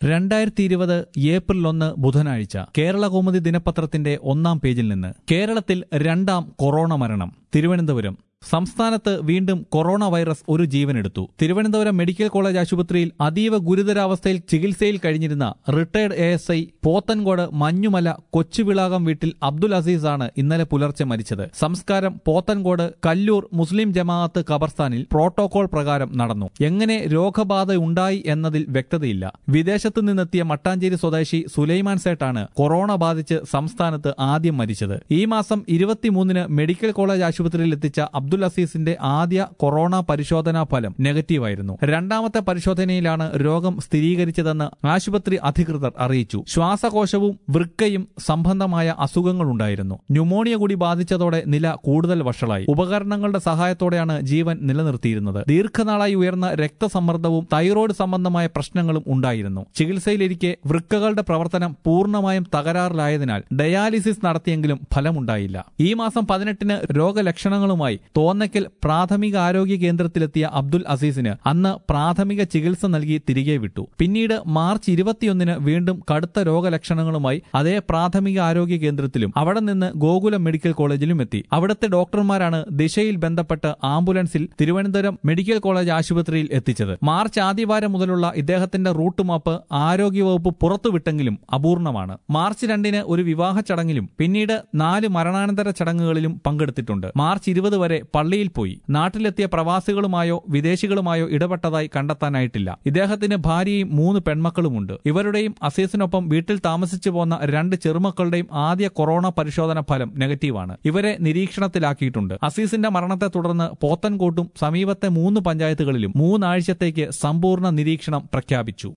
രണ്ടായിരത്തി ഇരുപത് ഏപ്രിൽ ഒന്ന് ബുധനാഴ്ച കേരള കൗമുദി ദിനപത്രത്തിന്റെ ഒന്നാം പേജിൽ നിന്ന് കേരളത്തിൽ രണ്ടാം കൊറോണ മരണം തിരുവനന്തപുരം സംസ്ഥാനത്ത് വീണ്ടും കൊറോണ വൈറസ് ഒരു ജീവനെടുത്തു തിരുവനന്തപുരം മെഡിക്കൽ കോളേജ് ആശുപത്രിയിൽ അതീവ ഗുരുതരാവസ്ഥയിൽ ചികിത്സയിൽ കഴിഞ്ഞിരുന്ന retired A S I Pothencode Manjumala Kochuvilakam വീട്ടിൽ അബ്ദുൽ അസീസ് ആണ് ഇന്നലെ പുലർച്ചെ മരിച്ചത് സംസ്കാരം പോത്തൻകോട് കല്ലൂർ മുസ്ലിം ജമാഅത്ത് ഖബർസ്ഥാനിൽ പ്രോട്ടോകോൾ പ്രകാരം നടന്നു എങ്ങനെ രോഗബാധ ഉണ്ടായി എന്നതിൽ വ്യക്തതയില്ല വിദേശത്തു നിന്നെത്തിയ മട്ടാഞ്ചേരി സ്വദേശി സുലൈമാൻ സേട്ടാണ് കൊറോണ ബാധിച്ച് സംസ്ഥാനത്ത് ആദ്യം മരിച്ചത് ഈ മാസം ഇരുപത്തിമൂന്നിന് മെഡിക്കൽ കോളേജ് ആശുപത്രിയിൽ എത്തിച്ച അബ്ദുൽ അസീസിന്റെ ആദ്യ കൊറോണ പരിശോധനാ ഫലം നെഗറ്റീവായിരുന്നു രണ്ടാമത്തെ പരിശോധനയിലാണ് രോഗം സ്ഥിരീകരിച്ചതെന്ന് ആശുപത്രി അധികൃതർ അറിയിച്ചു ശ്വാസകോശവും വൃക്കയും സംബന്ധമായ അസുഖങ്ങളുണ്ടായിരുന്നു ന്യൂമോണിയ കൂടി ബാധിച്ചതോടെ നില കൂടുതൽ വഷളായി ഉപകരണങ്ങളുടെ സഹായത്തോടെയാണ് ജീവൻ നിലനിർത്തിയിരുന്നത് ദീർഘനാളായി ഉയർന്ന രക്തസമ്മർദ്ദവും തൈറോയ്ഡ് സംബന്ധമായ പ്രശ്നങ്ങളും ഉണ്ടായിരുന്നു ചികിത്സയിലിരിക്കെ വൃക്കകളുടെ പ്രവർത്തനം പൂർണ്ണമായും തകരാറിലായതിനാൽ ഡയാലിസിസ് നടത്തിയെങ്കിലും ഫലമുണ്ടായില്ല ഈ മാസം പതിനെട്ടിന് രോഗലക്ഷണങ്ങളുമായി തോന്നക്കൽ പ്രാഥമിക ആരോഗ്യ കേന്ദ്രത്തിലെത്തിയ അബ്ദുൽ അസീസിന് അന്ന് പ്രാഥമിക ചികിത്സ നൽകി തിരികെ വിട്ടു പിന്നീട് മാർച്ച് ഇരുപത്തിയൊന്നിന് വീണ്ടും കടുത്ത രോഗലക്ഷണങ്ങളുമായി അതേ പ്രാഥമിക ആരോഗ്യ കേന്ദ്രത്തിലും അവിടെ നിന്ന് ഗോകുലം മെഡിക്കൽ കോളേജിലും എത്തി അവിടുത്തെ ഡോക്ടർമാരാണ് ദിശയിൽ ബന്ധപ്പെട്ട് ആംബുലൻസിൽ തിരുവനന്തപുരം മെഡിക്കൽ കോളേജ് ആശുപത്രിയിൽ എത്തിച്ചത് മാർച്ച് ആദ്യവാരം മുതലുള്ള ഇദ്ദേഹത്തിന്റെ റൂട്ട് മാപ്പ് ആരോഗ്യവകുപ്പ് പുറത്തുവിട്ടെങ്കിലും അപൂർണമാണ് മാർച്ച് രണ്ടിന് ഒരു വിവാഹ ചടങ്ങിലും പിന്നീട് നാല് മരണാനന്തര ചടങ്ങുകളിലും പങ്കെടുത്തിട്ടുണ്ട് മാർച്ച് ഇരുപത് വരെ പള്ളിയിൽ പോയി നാട്ടിലെത്തിയ പ്രവാസികളുമായോ വിദേശികളുമായോ ഇടപെട്ടതായി കണ്ടെത്താനായിട്ടില്ല ഇദ്ദേഹത്തിന് ഭാര്യയും മൂന്ന് പെൺമക്കളുമുണ്ട് ഇവരുടെയും അസീസിനൊപ്പം വീട്ടിൽ താമസിച്ചു പോന്ന രണ്ട് ചെറുമക്കളുടെയും ആദ്യ കൊറോണ പരിശോധന ഫലം നെഗറ്റീവാണ് ഇവരെ നിരീക്ഷണത്തിലാക്കിയിട്ടുണ്ട് അസീസിന്റെ മരണത്തെ തുടർന്ന് പോത്തൻകോട്ടും സമീപത്തെ മൂന്ന് പഞ്ചായത്തുകളിലും മൂന്നാഴ്ചത്തേക്ക് സമ്പൂർണ്ണ നിരീക്ഷണം പ്രഖ്യാപിച്ചു